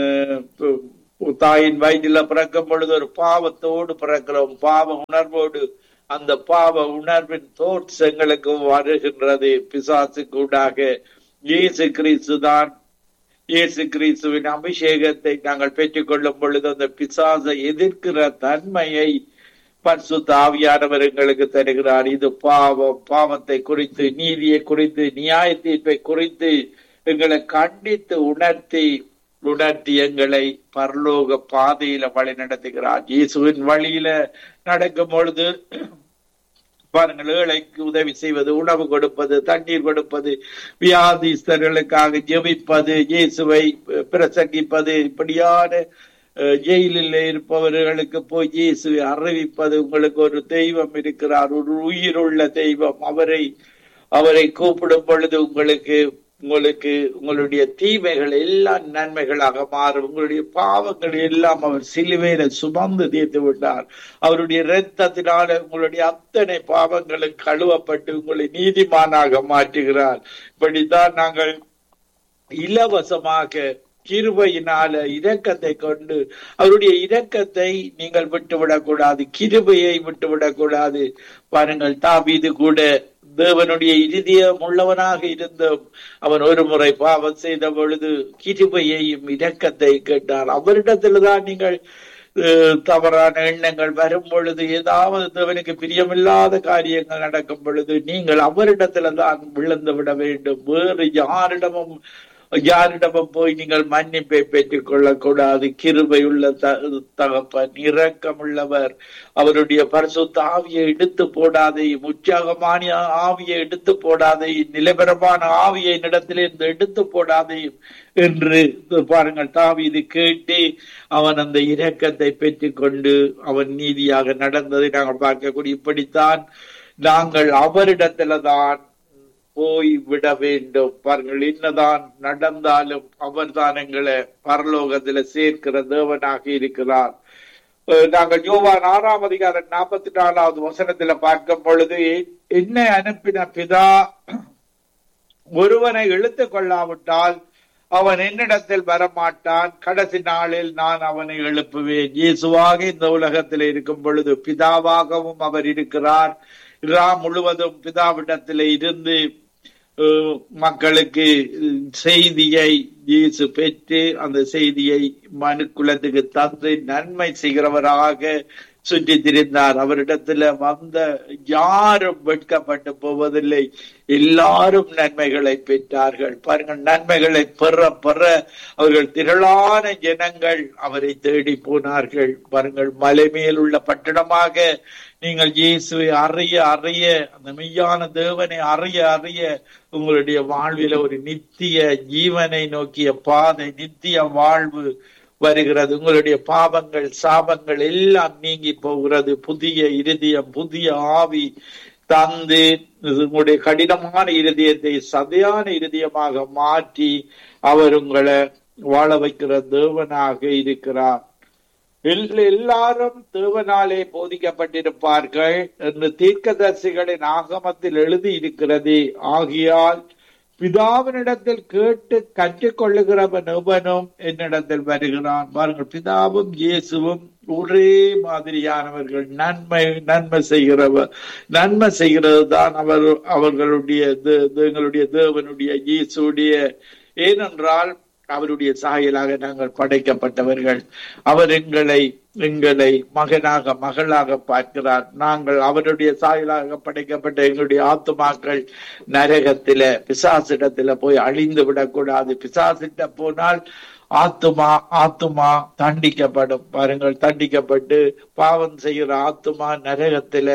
தாயின் வயிற்றில பிறக்கும் பொழுது ஒரு பாவத்தோடு பிறக்கிறோம் பாவ உணர்வோடு அந்த பாவ உணர்வின் தோட்ஸ் எங்களுக்கு வருகின்றது பிசாசு கூடாக இயேசு கிறிஸ்து தான் இயேசு கிறிஸ்துவின் அபிஷேகத்தை நாங்கள் பெற்றுக் கொள்ளும் பொழுது அந்த பிசாசை எதிர்க்கிற தன்மையை பரிசுத்த ஆவியானவர் எங்களுக்கு தருகிறார் இது பாவம் பாவத்தை குறித்து நீதியை குறித்து நியாய தீர்ப்பை குறித்து எங்களை கண்டித்து உணர்த்தி உணர்த்தி எங்களை பரலோக பாதையில வழி நடத்துகிறார் இயேசுவின் வழியில நடக்கும் பொழுது பாருங்கள் ஏழைக்கு உதவி செய்வது உணவு கொடுப்பது தண்ணீர் கொடுப்பது வியாதிஸ்தர்களுக்காக ஜெபிப்பது இயேசுவை பிரசங்கிப்பது இப்படியான ஜெயிலில் இருப்பவர்களுக்கு போய் இயேசுவை அறிவிப்பது உங்களுக்கு ஒரு தெய்வம் இருக்கிறார் ஒரு உயிருள்ள தெய்வம் அவரை அவரை கூப்பிடும் பொழுது உங்களுக்கு உங்களுக்கு உங்களுடைய தீமைகள் எல்லாம் நன்மைகளாக மாறும் உங்களுடைய பாவங்கள் எல்லாம் அவர் சிலுவையில சுமந்து தீர்த்து விட்டார் அவருடைய இரத்தத்தினால உங்களுடைய அத்தனை பாவங்களும் கழுவப்பட்டு உங்களை நீதிமானாக மாற்றுகிறார் இப்படித்தான் நாங்கள் இலவசமாக கிருபையினால இரக்கத்தை கொண்டு அவருடைய இரக்கத்தை நீங்கள் விட்டுவிடக் கூடாது கிருபையை விட்டுவிடக் கூடாது பாருங்கள் தாவீது கூட தேவனுடைய இருதயம் உள்ளவனாக இருந்தும் அவன் ஒரு முறை பாவம் செய்த பொழுது கிருபையையும் இரக்கத்தை கேட்டார் அவரிடத்தில்தான் நீங்கள் தவறான எண்ணங்கள் வரும் பொழுது ஏதாவது தேவனுக்கு பிரியமில்லாத காரியங்கள் நடக்கும் பொழுது நீங்கள் அவரிடத்துல தான் விழுந்து விட வேண்டும் வேறு யாரிடமும் யாரிடமும் போய் நீங்கள் மன்னிப்பை பெற்றுக் கொள்ளக்கூடாது கிருபை உள்ள தகப்பன் இரக்கம் உள்ளவர் அவருடைய பரிசுத்த ஆவியை எடுத்து போடாதையும் உற்சாகமான ஆவியை எடுத்து போடாதையும் நிலவரமான ஆவியை இடத்திலிருந்து எடுத்து போடாதையும் என்று பாருங்கள் தாவீது கேட்டு அவன் அந்த இரக்கத்தை பெற்றுக் கொண்டு அவன் நீதியாக நடந்ததை நாங்கள் பார்க்கக்கூடிய இப்படித்தான் நாங்கள் அவரிடத்துல தான் போய் விட வேண்டும் பாருங்கள் என்னதான் நடந்தாலும் அவர் தான் எங்களை பரலோகத்துல சேர்க்கிற தேவனாக இருக்கிறார் நாங்கள் யோவான் ஆறாம் அதிகாரம் நாற்பத்தி நாலாவது வசனத்துல பார்க்கும் பொழுது என்னை அனுப்பின பிதா ஒருவனை இழுத்து கொள்ளாவிட்டால் அவன் என்னிடத்தில் வரமாட்டான் கடைசி நாளில் நான் அவனை எழுப்புவேன் இயேசுவாக இந்த உலகத்தில் இருக்கும் பொழுது பிதாவாகவும் அவர் இருக்கிறார் இரா முழுவதும் பிதாவிடத்தில் இருந்து மக்களுக்கு செய்தியை இயேசு பெற்று அந்த செய்தியை மனுக்குலத்துக்கு தந்து நன்மை செய்கிறவராக சுற்றி திரிந்தார் அவரிடத்துல வந்த யாரும் வெட்கப்பட்டு போவதில்லை எல்லாரும் நன்மைகளை பெற்றார்கள் பாருங்கள் நன்மைகளை பெற பெற அவர்கள் திரளான ஜனங்கள் அவரை தேடி போனார்கள் பாருங்கள் மலை மேல் உள்ள பட்டணமாக நீங்கள் இயேசுவை அறிய அறிய அந்த மெய்யான தேவனை அறிய அறிய உங்களுடைய வாழ்வில ஒரு நித்திய ஜீவனை நோக்கிய பாதை நித்திய வாழ்வு வருகிறது உங்களுடைய பாவங்கள் சாபங்கள் எல்லாம் நீங்கி போகிறது புதிய இருதயம் புதிய ஆவி தந்து உங்களுடைய கடினமான இருதயத்தை சதையான இருதயமாக மாற்றி அவர் உங்களை வாழ வைக்கிற தேவனாக இருக்கிறார் எல்லாரும் தேவனாலே போதிக்கப்பட்டிருப்பார்கள் என்று தீர்க்கதரிசிகளின் ஆகமத்தில் எழுதி இருக்கிறது ஆகியால் பிதாவினிடத்தில் கேட்டு கற்றுக்கொள்ளுகிறவன் எவனும் என்னிடத்தில் வருகிறான் பாருங்கள் பிதாவும் இயேசுவும் ஒரே மாதிரியானவர்கள் நன்மை நன்மை செய்கிறவர் நன்மை செய்கிறது தான் அவர் அவர்களுடைய எங்களுடைய தேவனுடைய இயேசுடைய ஏனென்றால் அவருடைய சாயலாக நாங்கள் படைக்கப்பட்டவர்கள் அவர் எங்களை எங்களை மகனாக மகளாக பார்க்கிறார் நாங்கள் அவருடைய சாயலாக படைக்கப்பட்ட எங்களுடைய ஆத்துமாக்கள் நரகத்தில பிசாசிடத்துல போய் அழிந்து விடக்கூடாது பிசாசிட்ட போனால் ஆத்துமா ஆத்துமா தண்டிக்கப்படும் பாருங்கள் தண்டிக்கப்பட்டு பாவம் செய்கிற ஆத்துமா நரகத்தில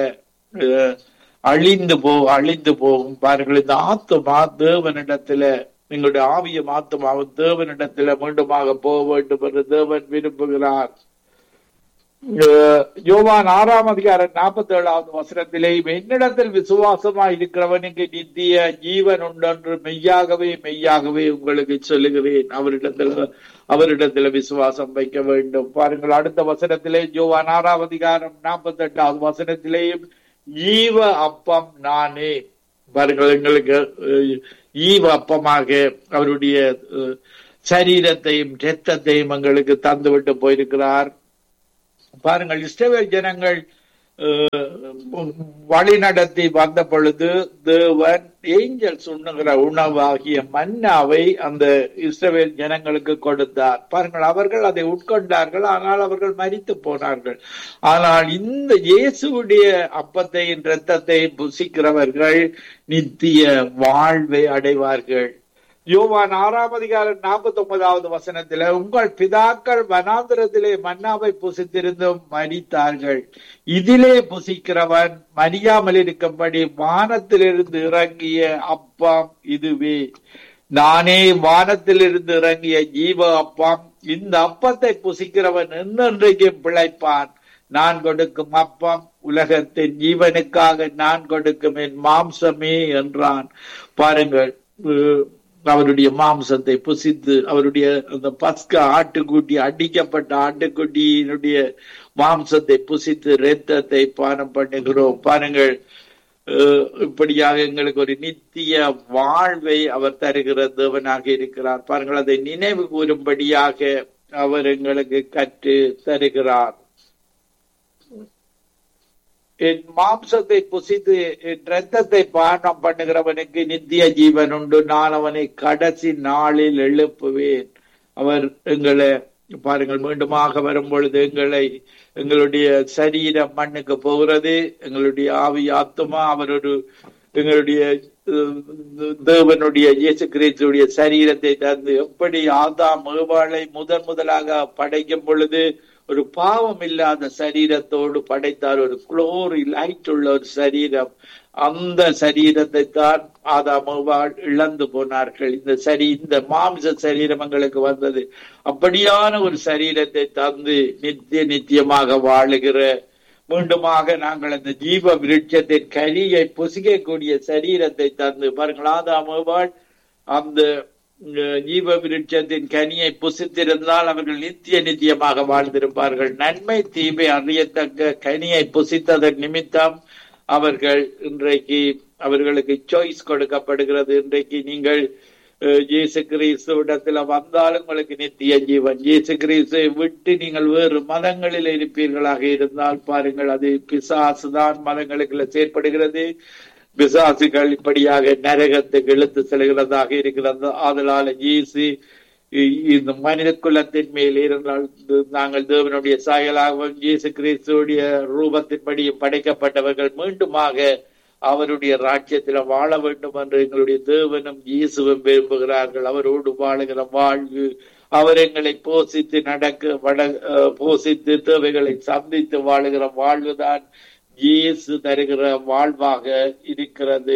அழிந்து போ அழிந்து போகும் பாருங்கள் இந்த ஆத்துமா தேவனிடத்துல எங்களுடைய ஆவியும் ஆத்மாவும் தேவனிடத்துல மீண்டுமாக போக வேண்டும் என்று தேவன் விரும்புகிறார் அஹ், யோவான் ஆறாம் அதிகாரம் நாற்பத்தி ஏழாவது வசனத்திலே என்னிடத்தில் விசுவாசமாய் இருக்கிறவனுக்கு நித்திய ஜீவன் உண்டென்று மெய்யாகவே மெய்யாகவே உங்களுக்கு சொல்லுகிறேன் அவரிடத்தில் அவரிடத்தில் விசுவாசம் வைக்க வேண்டும் பாருங்கள் அடுத்த வசனத்திலே யோவான் ஆறாம் அதிகாரம் நாற்பத்தி எட்டாவது வசனத்திலேயும் ஜீவ அப்பம் நானே பாருங்கள் எங்களுக்கு அஹ், ஈவ அப்பமாக அவருடைய அஹ், சரீரத்தையும் இரத்தத்தையும் எங்களுக்கு தந்துவிட்டு போயிருக்கிறார் பாருங்கள் இஸ்ரவேல் ஜனங்கள் அஹ், வழி நடத்தி வந்த பொழுது தேவன் ஏஞ்சல் உண்ணுகிற உணவாகிய மன்னாவை அந்த இஸ்ரவேல் ஜனங்களுக்கு கொடுத்தார் பாருங்கள் அவர்கள் அதை உட்கொண்டார்கள் ஆனால் அவர்கள் மரித்து போனார்கள் ஆனால் இந்த இயேசுவுடைய அப்பத்தையும் இரத்தத்தையும் புசிக்கிறவர்கள் நித்திய வாழ்வை அடைவார்கள் யோவான் ஆறாம் அதிகாரம் நாற்பத்தி ஒன்பதாவது வசனத்தில உங்கள் பிதாக்கள் வனாந்திரத்திலே மன்னாவை புசித்திருந்தும் மரித்தார்கள் இதிலே புசிக்கிறவன் மரியாமல் இருக்கும்படி வானத்திலிருந்து இறங்கிய அப்பம் இதுவே நானே வானத்திலிருந்து இறங்கிய ஜீவ அப்பம் இந்த அப்பத்தை புசிக்கிறவன் என்னென்றைக்கும் பிழைப்பான் நான் கொடுக்கும் அப்பம் உலகத்தின் ஜீவனுக்காக நான் கொடுக்கும் என் மாம்சமே என்றான் பாருங்கள் அஹ் அவருடைய மாம்சத்தை புசித்து அவருடைய அந்த பஸ்க ஆட்டுக்குட்டி அடிக்கப்பட்ட ஆட்டுக்குட்டியினுடைய மாம்சத்தை புசித்து இரத்தத்தை பானம் பண்ணுகிறோம் பாருங்கள் அஹ் இப்படியாக எங்களுக்கு ஒரு நித்திய வாழ்வை அவர் தருகிற தேவனாக இருக்கிறார் பாருங்கள் அதை நினைவு கூறும்படியாக அவர் எங்களுக்கு கற்று தருகிறார் என் மாம்சத்தை புசித்து என் ரத்தத்தை பானம் பண்ணுகிறவனுக்கு நித்திய ஜீவன் உண்டு நான் அவனை கடைசி நாளில் எழுப்புவேன் அவர் எங்களை பாருங்கள் மீண்டுமாக வரும் பொழுது எங்களை எங்களுடைய சரீரம் மண்ணுக்கு போகிறது எங்களுடைய ஆவி ஆத்துமா அவர் ஒரு எங்களுடைய அஹ், தேவனுடைய இயேசு கிறிஸ்துடைய சரீரத்தை தந்து எப்படி ஆதாம் ஏவாளை முதன் முதலாக படைக்கும் பொழுது ஒரு பாவம் இல்லாத சரீரத்தோடு படைத்தார் ஒரு குளோரி லைட் உள்ள ஒரு சரீரம் அந்த சரீரத்தை தான் ஆதாமவாள் இழந்து போனார்கள் இந்த சரி இந்த மாம்ச சரீரம் எங்களுக்கு வந்தது அப்படியான ஒரு சரீரத்தை தந்து நித்திய நித்தியமாக வாழுகிற மீண்டுமாக நாங்கள் அந்த ஜீவ விருட்சத்தின் கரியை புசிக்கக்கூடிய சரீரத்தை தந்து பாருங்கள் ஆதாமவாள் அந்த அஹ், ஜீவ விருட்சத்தின் கனியை புசித்திருந்தால் அவர்கள் நித்திய நித்தியமாக வாழ்ந்திருப்பார்கள் நன்மை தீமை அறியத்தக்க கனியை புசித்ததன் நிமித்தம் அவர்கள் இன்றைக்கு அவர்களுக்கு சாய்ஸ் கொடுக்கப்படுகிறது இன்றைக்கு நீங்கள் அஹ், இயேசு கிறிஸ்துவிடத்துல வந்தால் உங்களுக்கு நித்திய ஜீவன் இயேசு கிறிஸ்துவை விட்டு நீங்கள் வேறு மதங்களில் இருப்பீர்களாக இருந்தால் பாருங்கள் அது பிசாசுதான் மதங்களுக்குள்ள செயற்படுகிறது பிசாசுகள் இப்படியாக நரகத்துக்கு இழுத்து செல்கிறதாக இருக்கிறது ஆதலால இயேசு இ- இந்த மனித குலத்தின் மேல் இருந்தால் இது நாங்கள் தேவனுடைய சாயலாகவும் இயேசு கிறிஸ்துடைய ரூபத்தின்படியும் படைக்கப்பட்டவர்கள் மீண்டுமாக அவருடைய ராஜ்யத்தில் வாழ வேண்டும் என்று எங்களுடைய தேவனும் இயேசுவும் விரும்புகிறார்கள் அவரோடு வாழுகிற வாழ்வு அவர் எங்களை போசித்து நடக்க வட அஹ், போசித்து தேவைகளை சந்தித்து வாழுகிற வாழ்வுதான் இயேசு தருகிற வாழ்வாக இருக்கிறது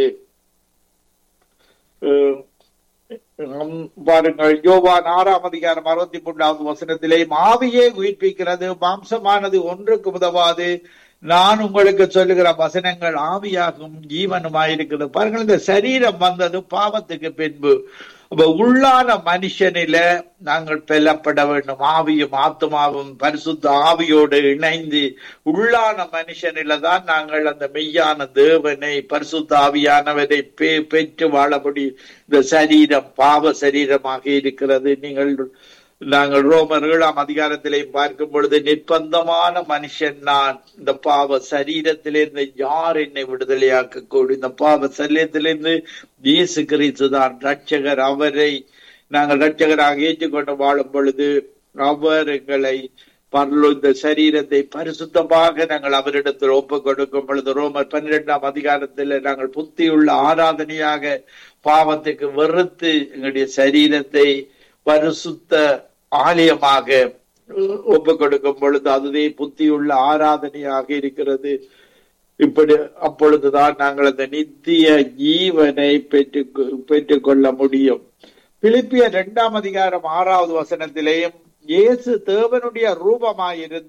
அஹ், நம் பாருங்கள் யோவான் ஆறாம் அதிகாரம் அறுபத்தி மூன்றாவது வசனத்திலே ஆவியே உயிர்ப்பிக்கிறது மாம்சமானது ஒன்றுக்கு உதவாது நான் உங்களுக்கு சொல்லுகிற வசனங்கள் ஆவியாகும் ஜீவனுமாயிருக்கிறது பாருங்கள் இந்த சரீரம் வந்தது பாவத்துக்கு பின்பு அப்ப உள்ளான மனுஷனில நாங்கள் பெல்லப்பட வேண்டும் ஆவியும் ஆத்மாவும் பரிசுத்த ஆவியோடு இணைந்து உள்ளான மனுஷனில தான் நாங்கள் அந்த மெய்யான தேவனை பரிசுத்த ஆவியானவரை பெ- பெற்று வாழ முடியும் இந்த சரீரம் பாவ சரீரமாக இருக்கிறது நீங்கள் நாங்கள் ரோமர் ஏழாம் அதிகாரத்திலே பார்க்கும் பொழுது நிர்பந்தமான மனுஷன் நான் இந்த பாவ சரீரத்திலிருந்து யார் என்னை விடுதலையாக்க கூடும் இந்த பாவ சரீரத்திலிருந்து இயேசு கிறிஸ்து தான் ரட்சகர் அவரை நாங்கள் ரட்சகராக ஏற்றுக்கொண்டு வாழும் பொழுது அவர் எங்களை பரலோ இந்த சரீரத்தை பரிசுத்தமாக நாங்கள் அவரிடத்தில் ஒப்புக் கொடுக்கும் பொழுது ரோமர் பன்னிரெண்டாம் அதிகாரத்தில் நாங்கள் புத்தியுள்ள ஆராதனையாக பாவத்துக்கு வெறுத்து எங்களுடைய சரீரத்தை பரிசுத்த ஆலயமாக ஒப்பு கொடுக்கும் பொழுது அதுவே புத்தியுள்ள ஆராதனையாக இருக்கிறது இப்படி அப்பொழுதுதான் நாங்கள் அந்த நித்திய ஜீவனை பெற்று பெற்றுக்கொள்ள முடியும் பிலிப்பிய இரண்டாம் அதிகாரம் ஆறாவது வசனத்திலேயும் இயேசு தேவனுடைய ரூபமாயிருந்தும்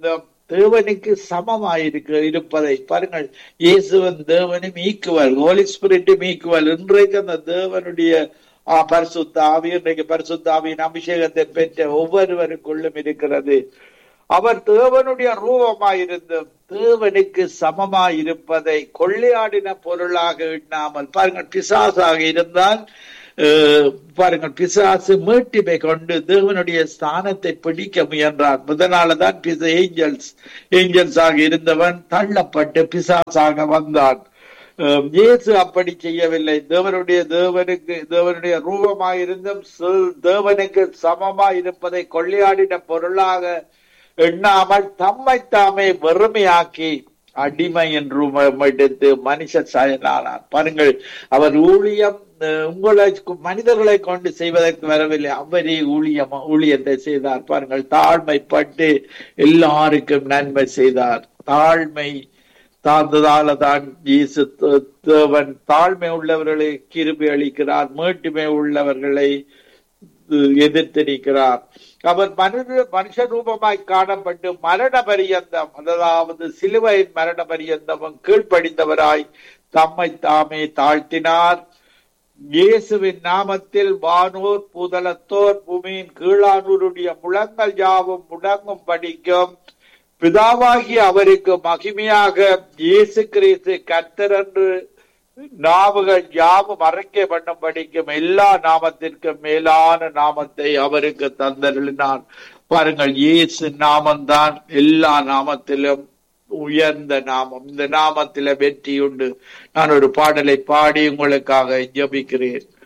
தேவனுக்கு சமமாயிருக்க இருப்பதை பாருங்கள் இயேசுவன் தேவனும் ஈக்குவல் ஹோலி ஸ்பிரிட்டும் ஈக்குவல் இன்றைக்கு அந்த தேவனுடைய ஆ, பரிசுத்த ஆவி இன்றைக்கு பரிசுத்த ஆவியின் அபிஷேகத்தை பெற்ற ஒவ்வொருவருக்குள்ளும் இருக்கிறது அவர் தேவனுடைய ரூபமாயிருந்தும் தேவனுக்கு சமமாயிருப்பதை கொள்ளையாடின பொருளாக எண்ணாமல் பாருங்கள் பிசாசாக இருந்தால் அஹ், பாருங்கள் பிசாசு மீட்டிமை கொண்டு தேவனுடைய ஸ்தானத்தை பிடிக்க முயன்றான் முதலாலதான் பிச ஏஞ்சல்ஸ் ஏஞ்சல்ஸ் ஆக இருந்தவன் தள்ளப்பட்டு பிசாசாக வந்தான் அஹ், இயேசு அப்படி செய்யவில்லை தேவனுடைய தேவனுக்கு தேவனுடைய ரூபமாயிருந்தும் சில்- தேவனுக்கு சமமாய் இருப்பதை கொள்ளையாடின பொருளாக எண்ணாமல் தம்மை தாமே வெறுமையாக்கி அடிமை என்று எடுத்து மனுஷ சாயலானார் பாருங்கள் அவர் ஊழியம் அஹ், உங்களை மனிதர்களை கொண்டு செய்வதற்கு வரவில்லை அவரே ஊழியம் ஊழியத்தை செய்தார் பாருங்கள் தாழ்மைப்பட்டு எல்லாருக்கும் நன்மை செய்தார் தாழ்மை தாழ்ந்ததால தான் இயேசு தே- தேவன் தாழ்மை உள்ளவர்களை கிருபை அளிக்கிறார் மேட்டுமை உள்ளவர்களை எதிர்த்து நிற்கிறார் அவர் மனித மனுஷ ரூபமாய் காணப்பட்டு மரண பரியந்தம் அதாவது சிலுவையின் மரண பரியந்தமும் கீழ்ப்படிந்தவராய் தம்மை தாமே தாழ்த்தினார் இயேசுவின் நாமத்தில் வானோர் பூதலத்தோர் பூமியின் கீழானூருடைய முழங்கள் யாவும் முடங்கும் படிக்கும் பிதாவாகி அவருக்கு மகிமையாக இயேசு கிறிஸ்து கர்த்தர் என்று நாவுகள் யாவும் அறிக்கை பண்ணும் படிக்கும் எல்லா நாமத்திற்கும் மேலான நாமத்தை அவருக்கு தந்தருளினார் பாருங்கள் இயேசு நாமம்தான் எல்லா நாமத்திலும் உயர்ந்த நாமம் இந்த நாமத்தில வெற்றி உண்டு நான் ஒரு பாடலை பாடி உங்களுக்காக ஜெபிக்கிறேன்